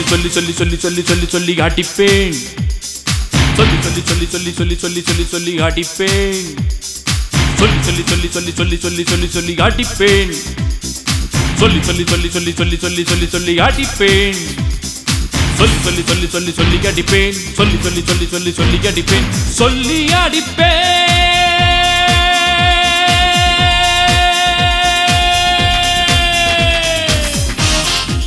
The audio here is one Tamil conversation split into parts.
சொல்லி சொல்லி சொல்லி சொல்லி சொல்லி சொல்லி அடிப்பேன் சொல்லி சொல்லி சொல்லி சொல்லி சொல்லி சொல்லி சொல்லி சொல்லி அடிப்பேன் சொல்லி சொல்லி சொல்லி சொல்லி சொல்லி சொல்லி சொல்லி சொல்லி அடிப்பேன் சொல்லி சொல்லி சொல்லி சொல்லி சொல்லி சொல்லி சொல்லி சொல்லி அடிப்பேன் சொல்லி சொல்லி சொல்லி சொல்லி சொல்லி அடிப்பேன் சொல்லி சொல்லி சொல்லி சொல்லி சொல்லி அடிப்பேன் சொல்லி அடிப்பேன்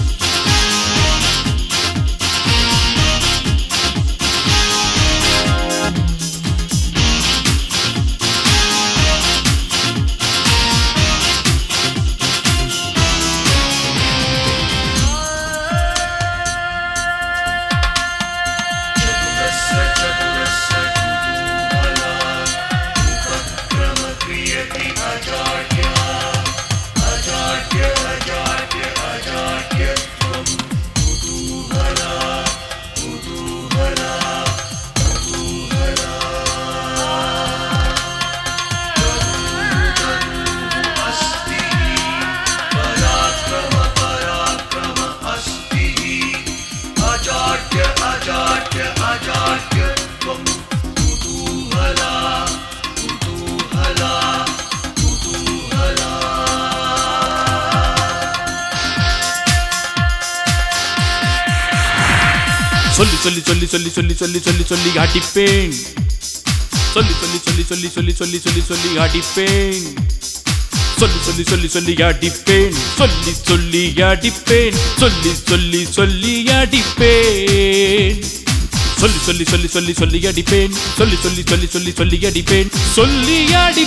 சொல்லி சொல்லி சொல்லி சொல்லி சொல்லி சொல்லி சொல்லி சொல்லி அடிப்பேன் சொல்லி சொல்லி சொல்லி சொல்லி சொல்லி சொல்லி சொல்லி சொல்லி அடிப்பேன் சொல்லி சொல்லி சொல்லி சொல்லி அடிப்பேன் சொல்லி சொல்லி அடிப்பேன் சொல்லி சொல்லி சொல்லி அடிப்பேன் சொல்லி சொல்லி சொல்லி சொல்லி சொல்லி அடிப்பேன் சொல்லி சொல்லி சொல்லி சொல்லி சொல்லி அடிப்பேன் சொல்லி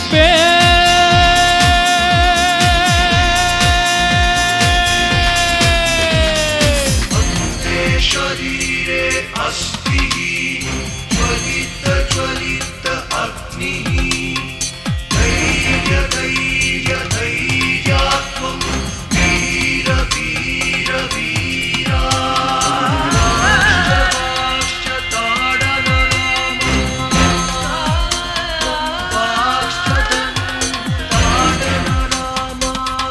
அடிப்பேன் शरीरे अस्ति ज्वलित ज्वलित अग्निः धैर्य धैर्य धैर्यात्मं वीर वीर वीरा वाश्च ताडनराम वाश्च ताडनराम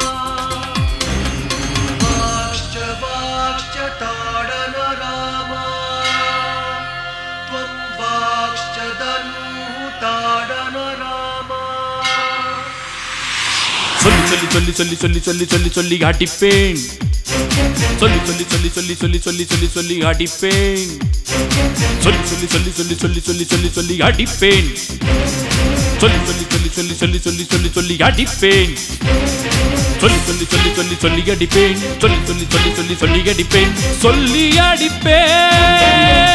वाश्च वाश्च ताडनराम त्वं वाक्श्च धनुः ताडनराम சொல்லி சொல்லி சொல்லி சொல்லி சொல்லி சொல்லி சொல்லி சொல்லி அடிப்பேன் சொல்லி சொல்லி சொல்லி சொல்லி சொல்லி சொல்லி சொல்லி சொல்லி அடிப்பேன் சொல்லி சொல்லி சொல்லி சொல்லி சொல்லி சொல்லி சொல்லி சொல்லி அடிப்பேன் சொல்லி சொல்லி சொல்லி சொல்லி சொல்லி சொல்லி சொல்லி சொல்லி அடிப்பேன் சொல்லி சொல்லி சொல்லி சொல்லி சொல்லி அடிப்பேன் சொல்லி சொல்லி சொல்லி சொல்லி சொல்லி அடிப்பேன் சொல்லி அடிப்பேன்